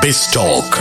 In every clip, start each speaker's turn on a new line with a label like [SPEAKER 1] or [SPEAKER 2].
[SPEAKER 1] பெஸ்டாக்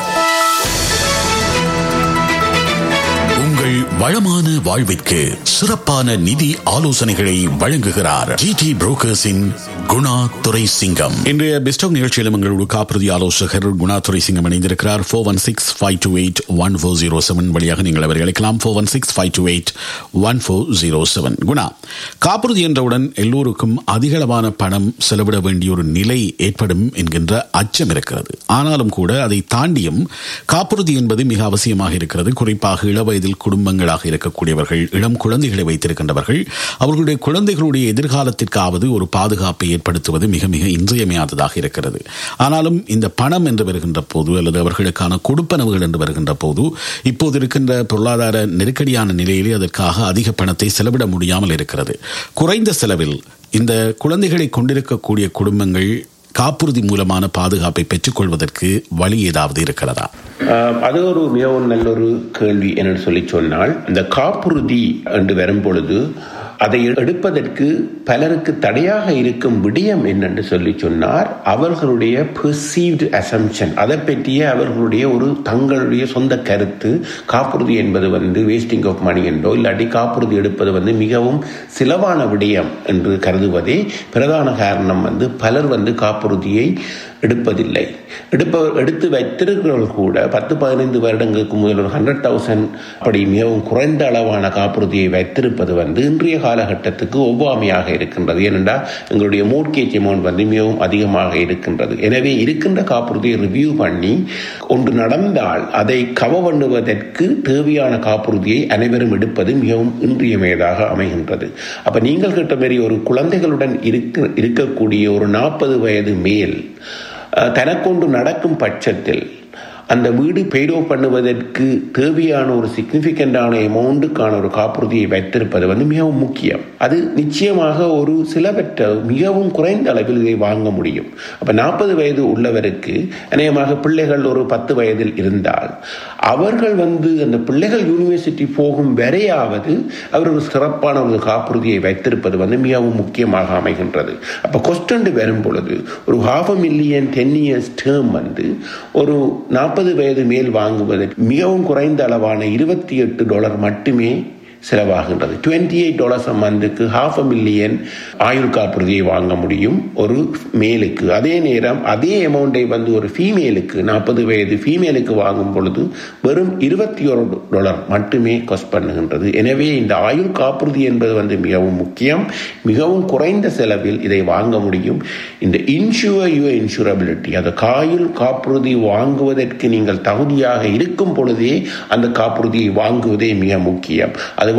[SPEAKER 1] உங்கள் வளமான வாழ்விற்கு சிறப்பான நிதி ஆலோசனைகளை வழங்குகிறார் ஜிடி புரோக்கர்ஸின் குணா துரை சிங்கம் இன்றைய பெஸ்டாக் நிகழ்ச்சியிலும் எங்களோட காப்புறுதி ஆலோசகர் குணா துரை சிங்கம் இணைந்திருக்கிறார் four one six five two eight one four zero seven வழியாக நீங்கள் அவரை அழைக்கலாம் four one six five two eight one four zero seven Guna காப்புறுதி என்றவுடன் எல்லோருக்கும் அதிகளவான பணம் செலவிட வேண்டிய ஒரு நிலை ஏற்படும் என்கின்ற அச்சம் இருக்கிறது ஆனாலும் கூட அதை தாண்டியும் காப்புறுதி என்பது மிக அவசியமாக இருக்கிறது குறிப்பாக இளவயதில் குடும்பங்களாக இருக்கக்கூடியவர்கள் இளம் குழந்தைகளை வைத்திருக்கின்றவர்கள் அவர்களுடைய குழந்தைகளுடைய எதிர்காலத்திற்காவது ஒரு பாதுகாப்பை ஏற்படுத்துவது மிக மிக இன்றியமையாததாக இருக்கிறது ஆனாலும் இந்த பணம் என்று வருகின்ற போது அல்லது அவர்களுக்கான கொடுப்பனவுகள் என்று வருகின்ற போது இப்போது இருக்கின்ற பொருளாதார நெருக்கடியான நிலையிலே அதற்காக அதிக பணத்தை செலவிட முடியாமல் இருக்கிறது குறைந்த செலவில் இந்த குழந்தைகளை கொண்டிருக்கக்கூடிய குடும்பங்கள் காப்புறுதி மூலமான பாதுகாப்பை பெற்றுக்கொள்வதற்கு வழி ஏதாவது இருக்கிறதா
[SPEAKER 2] ஆஹ் அது ஒரு மிகவும் நல்ல ஒரு கேள்வி என்று சொல்லி சொன்னால் இந்த காப்புறுதி என்று வரும் பொழுது அதை எடுப்பதற்கு பலருக்கு தடையாக இருக்கும் விடயம் என்னென்று சொல்லி சொன்னார் அவர்களுடைய பெர்சீவ்டு அசம்ஷன் அதை பற்றிய அவர்களுடைய ஒரு தங்களுடைய சொந்த கருத்து காப்புறுதி என்பது வந்து வேஸ்டிங் ஆஃப் மணி என்றோ இல்லாட்டி காப்புறுதி எடுப்பது வந்து மிகவும் சிலவான விடயம் என்று கருதுவதே பிரதான காரணம் வந்து பலர் வந்து காப்புறுதியை எடுப்பதில்லை எடுப்பவர் எடுத்து வைத்திருக்கிறவர்கள் கூட பத்து பதினைந்து வருடங்களுக்கு முதல் ஒரு ஹண்ட்ரட் தௌசண்ட் அப்படி மிகவும் குறைந்த அளவான காப்புறுதியை வைத்திருப்பது வந்து இன்றைய காலகட்டத்துக்கு ஒவ்வாமையாக இருக்கின்றது ஏனென்றால் எங்களுடைய மோட்கேஜ் அமௌண்ட் வந்து மிகவும் அதிகமாக இருக்கின்றது எனவே இருக்கின்ற காப்புறுதியை ரிவ்யூ பண்ணி ஒன்று நடந்தால் அதை கவ பண்ணுவதற்கு தேவையான காப்புறுதியை அனைவரும் எடுப்பது மிகவும் இன்றியமையதாக அமைகின்றது அப்ப நீங்கள் கிட்ட மாரி ஒரு குழந்தைகளுடன் இருக்க இருக்கக்கூடிய ஒரு நாற்பது வயது மேல் தனக்கொண்டு நடக்கும் பட்சத்தில் அந்த வீடு பெய்டோ பண்ணுவதற்கு தேவையான ஒரு சிக்னிஃபிகண்டான அமௌண்ட்டுக்கான ஒரு காப்புறுதியை வைத்திருப்பது வந்து மிகவும் முக்கியம் அது நிச்சயமாக ஒரு சிலவற்ற மிகவும் குறைந்த அளவில் இதை வாங்க முடியும் அப்போ நாற்பது வயது உள்ளவருக்கு அநேகமாக பிள்ளைகள் ஒரு பத்து வயதில் இருந்தால் அவர்கள் வந்து அந்த பிள்ளைகள் யூனிவர்சிட்டி போகும் வரையாவது அவர் ஒரு சிறப்பான ஒரு காப்புறுதியை வைத்திருப்பது வந்து மிகவும் முக்கியமாக அமைகின்றது அப்போ கொஸ்டன் வரும் பொழுது ஒரு half a million ten years term வந்து ஒரு நாற்பது வயது மேல் வாங்குவதற்கு மிகவும் குறைந்த அளவான இருபத்தி எட்டு டாலர் மட்டுமே செலவாகின்றது டுவெண்ட்டி எயிட் டாலர்ஸ் அ மந்த்துக்கு ஹாஃப் அ மில்லியன் ஆயுள் காப்புறுதியை வாங்க முடியும் ஒரு மேலுக்கு அதே நேரம் அதே அமௌண்ட்டை வந்து ஒரு ஃபீமேலுக்கு நாற்பது வயது ஃபீமேலுக்கு வாங்கும் பொழுது வெறும் இருபத்தி ஒரு டாலர் மட்டுமே காஸ்ட் பண்ணுகின்றது எனவே இந்த ஆயுள் காப்புறுதி என்பது வந்து மிகவும் முக்கியம் மிகவும் குறைந்த செலவில் இதை வாங்க முடியும் இந்த இன்சூர் யுவர் இன்சூரபிலிட்டி அந்த காயுள் காப்புறுதி வாங்குவதற்கு நீங்கள் தகுதியாக இருக்கும் பொழுதே அந்த காப்புறுதியை வாங்குவதே மிக முக்கியம் அது